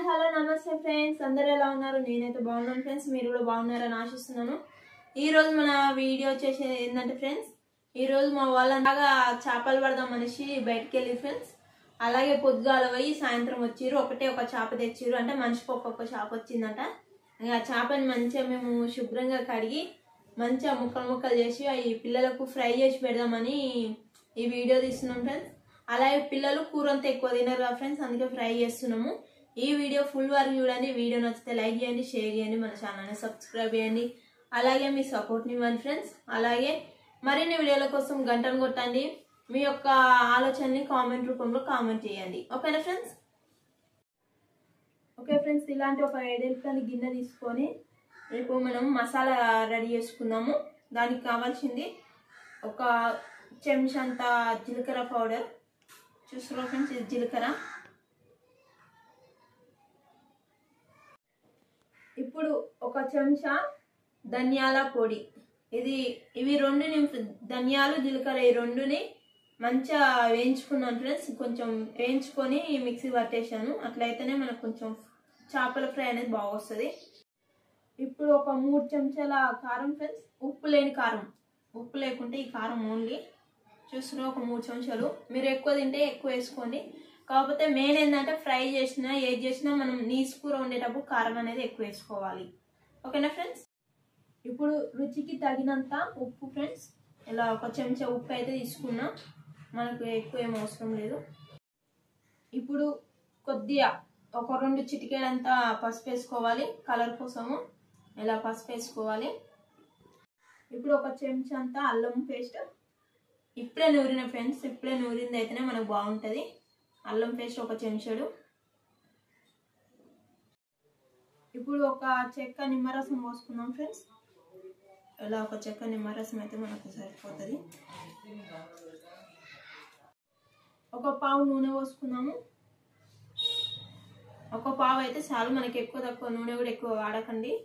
hello నమస్తే friends అందరు ఎలా ఉన్నారు నేనైతే బాగున్నాను ఫ్రెండ్స్ మీరు కూడా బాగున్నారని ఆశిస్తున్నాను ఈ రోజు మన వీడియో వచ్చేసి ఏంటంటే ఫ్రెండ్స్ ఈ రోజు మా వాళ్ళలాగా చేపలు పడదాం మనిషి బయటకు వెళ్ళి ఫ్రెండ్స్ అలాగే పొద్దుగాల పోయి సాయంత్రం వచ్చిర్రు ఒకటే ఒక చేప తెచ్చిర్రు అంటే మనిషికి ఒక్కొక్క చేప వచ్చిందట ఇంకా ఆ చేపని మంచిగా మేము శుభ్రంగా కడిగి మంచిగా ముక్కలు ముక్కలు చేసి అవి పిల్లలకు ఫ్రై చేసి పెడదామని ఈ వీడియో తీస్తున్నాం ఫ్రెండ్స్ అలాగే పిల్లలు కూర అంతా ఎక్కువ తినరు కదా ఫ్రెండ్స్ అందుకే ఫ్రై చేస్తున్నాము ఈ వీడియో ఫుల్ వరకు చూడండి వీడియో నచ్చితే లైక్ చేయండి షేర్ చేయండి మన ఛానల్ని సబ్స్క్రైబ్ చేయండి అలాగే మీ సపోర్ట్ని ఇవ్వండి ఫ్రెండ్స్ అలాగే మరిన్ని వీడియోల కోసం గంటను కొట్టండి మీ యొక్క ఆలోచనని కామెంట్ రూపంలో కామెంట్ చేయండి ఓకేనా ఫ్రెండ్స్ ఓకే ఫ్రెండ్స్ ఇలాంటి ఒక ఏడేళ్ళ గిన్నె తీసుకొని రేపు మనం మసాలా రెడీ చేసుకుందాము దానికి కావాల్సింది ఒక చెంచంత జీలకర్ర పౌడర్ చూస్తున్నా ఫ్రెండ్స్ ఇది జీలకర్ర ఇప్పుడు ఒక చెంచా ధనియాల పొడి ఇది ఇవి రెండు ధనియాలు జీలకర్ర ఈ రెండుని మంచిగా వేయించుకున్నాను ఫ్రెండ్స్ కొంచెం వేయించుకొని మిక్సీ పట్టేశాను అట్లయితేనే మనకు కొంచెం చేపల ఫ్రై అనేది బాగా వస్తుంది ఇప్పుడు ఒక మూడు చెంచాల కారం ఫ్రెండ్స్ ఉప్పు లేని కారం ఉప్పు లేకుంటే ఈ కారం ఓన్లీ చూస్తున్నా ఒక మూడు చెంచాలు మీరు ఎక్కువ తింటే ఎక్కువ వేసుకోండి కాకపోతే మెయిన్ ఏంటంటే ఫ్రై చేసినా ఏది చేసినా మనం నీసు కూర ఉండేటప్పుడు కారం అనేది ఎక్కువ వేసుకోవాలి ఓకేనా ఫ్రెండ్స్ ఇప్పుడు రుచికి తగినంత ఉప్పు ఫ్రెండ్స్ ఇలా ఒక చెంచా ఉప్పు అయితే తీసుకున్నా మనకు ఎక్కువ ఏం అవసరం లేదు ఇప్పుడు కొద్దిగా ఒక రెండు చిటికేలంతా పసుపు వేసుకోవాలి కలర్ కోసము ఇలా పసుపు వేసుకోవాలి ఇప్పుడు ఒక చెంచా అంతా అల్లం పేస్ట్ ఇప్పుడే నూరిన ఫ్రెండ్స్ ఇప్పుడే నూరింది అయితేనే మనకు బాగుంటుంది అల్లం పేస్ట్ ఒక చెంచాడు ఇప్పుడు ఒక చెక్క నిమ్మరసం పోసుకుందాం ఫ్రెండ్స్ ఇలా ఒక చెక్క నిమ్మరసం అయితే మనకు సరిపోతుంది ఒక పావు నూనె పోసుకుందాము ఒక పావు అయితే చాలు మనకి ఎక్కువ తక్కువ నూనె కూడా ఎక్కువ వాడకండి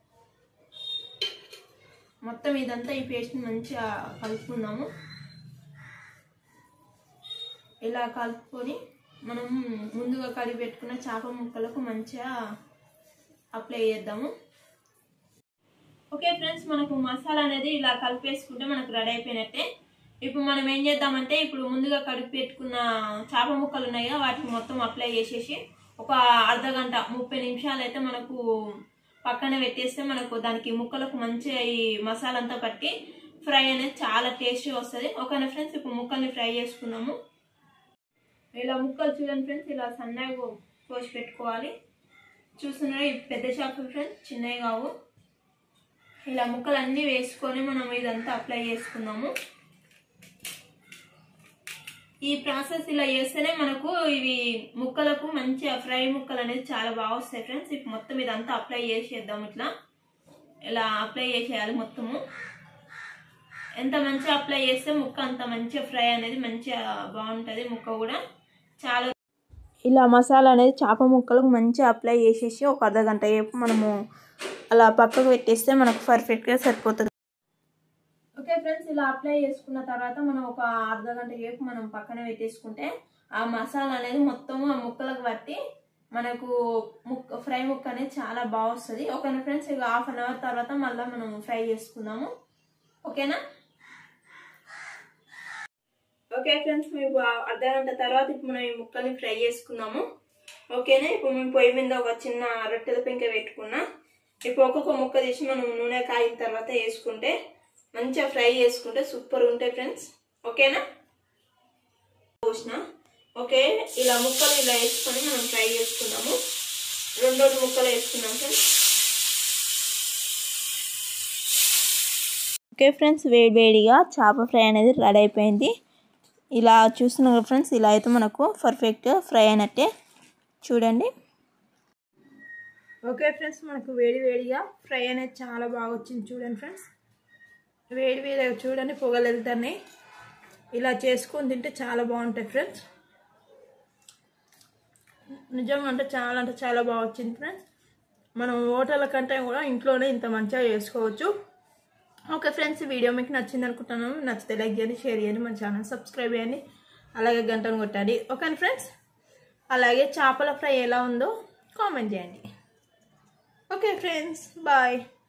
మొత్తం ఇదంతా ఈ పేస్ట్ని మంచిగా కలుపుకుందాము ఇలా కలుపుకొని మనం ముందుగా కడిగి పెట్టుకున్న చేప ముక్కలకు మంచిగా అప్లై చేద్దాము ఓకే ఫ్రెండ్స్ మనకు మసాలా అనేది ఇలా కలిపేసుకుంటే మనకు రెడీ అయిపోయినట్టే ఇప్పుడు మనం ఏం చేద్దామంటే ఇప్పుడు ముందుగా కడిగి పెట్టుకున్న చేప ముక్కలు ఉన్నాయి కదా వాటికి మొత్తం అప్లై చేసేసి ఒక అర్ధ గంట ముప్పై నిమిషాలు అయితే మనకు పక్కన పెట్టేస్తే మనకు దానికి ముక్కలకు మంచిగా ఈ మసాలా అంతా పట్టి ఫ్రై అనేది చాలా టేస్టీ వస్తుంది ఓకేనా ఫ్రెండ్స్ ఇప్పుడు ముక్కల్ని ఫ్రై చేసుకున్నాము ఇలా ముక్కలు చూడండి ఫ్రెండ్స్ ఇలా సన్నగా కోసి పెట్టుకోవాలి చూస్తున్నారా ఈ పెద్ద చేపలు ఫ్రెండ్స్ చిన్నవి కావు ఇలా ముక్కలు అన్నీ వేసుకొని మనం ఇదంతా అప్లై చేసుకుందాము ఈ ప్రాసెస్ ఇలా చేస్తేనే మనకు ఇవి ముక్కలకు మంచిగా ఫ్రై ముక్కలు అనేది చాలా బాగా వస్తాయి ఫ్రెండ్స్ ఇప్పుడు మొత్తం ఇదంతా అప్లై చేసేద్దాం ఇట్లా ఇలా అప్లై చేసేయాలి మొత్తము ఎంత మంచిగా అప్లై చేస్తే ముక్క అంత మంచిగా ఫ్రై అనేది మంచిగా బాగుంటుంది ముక్క కూడా చాలా ఇలా మసాలా అనేది చేప ముక్కలకు మంచిగా అప్లై చేసేసి ఒక అర్ధ గంట సేపు మనము అలా పక్కకు పెట్టేస్తే మనకు పర్ఫెక్ట్గా సరిపోతుంది ఓకే ఫ్రెండ్స్ ఇలా అప్లై చేసుకున్న తర్వాత మనం ఒక అర్ధ గంట సేపు మనం పక్కన పెట్టేసుకుంటే ఆ మసాలా అనేది మొత్తం ఆ ముక్కలకు పట్టి మనకు ముక్క ఫ్రై ముక్క అనేది చాలా బాగా వస్తుంది ఓకేనా ఫ్రెండ్స్ ఇక హాఫ్ అన్ అవర్ తర్వాత మళ్ళీ మనం ఫ్రై చేసుకుందాము ఓకేనా ఓకే ఫ్రెండ్స్ మేము అర్ధ గంట తర్వాత ఇప్పుడు మనం ఈ ముక్కల్ని ఫ్రై చేసుకున్నాము ఓకేనా ఇప్పుడు మేము పొయ్యి మీద ఒక చిన్న రొట్టెల పెంక పెట్టుకున్నా ఇప్పుడు ఒక్కొక్క ముక్క తీసి మనం నూనె కాగిన తర్వాత వేసుకుంటే మంచిగా ఫ్రై చేసుకుంటే సూపర్ ఉంటాయి ఫ్రెండ్స్ ఓకేనా పోసిన ఓకే ఇలా ముక్కలు ఇలా వేసుకొని మనం ఫ్రై చేసుకున్నాము రెండు రెండు ముక్కలు వేసుకున్నాం ఫ్రెండ్స్ ఓకే ఫ్రెండ్స్ వేడి వేడిగా చేప ఫ్రై అనేది రెడీ అయిపోయింది ఇలా చూస్తున్నారు ఫ్రెండ్స్ ఇలా అయితే మనకు పర్ఫెక్ట్గా ఫ్రై అయినట్టే చూడండి ఓకే ఫ్రెండ్స్ మనకు వేడి వేడిగా ఫ్రై అనేది చాలా బాగా వచ్చింది చూడండి ఫ్రెండ్స్ వేడి వేడిగా చూడండి పొగలు వెళ్తున్నాయి ఇలా చేసుకొని తింటే చాలా బాగుంటాయి ఫ్రెండ్స్ నిజంగా అంటే చాలా అంటే చాలా బాగా వచ్చింది ఫ్రెండ్స్ మనం హోటళ్ళ కంటే కూడా ఇంట్లోనే ఇంత మంచిగా చేసుకోవచ్చు ఓకే ఫ్రెండ్స్ ఈ వీడియో మీకు నచ్చింది అనుకుంటున్నాను నచ్చితే లైక్ చేయండి షేర్ చేయండి మన ఛానల్ సబ్స్క్రైబ్ చేయండి అలాగే గంటను కొట్టండి ఓకే ఫ్రెండ్స్ అలాగే చేపల ఫ్రై ఎలా ఉందో కామెంట్ చేయండి ఓకే ఫ్రెండ్స్ బాయ్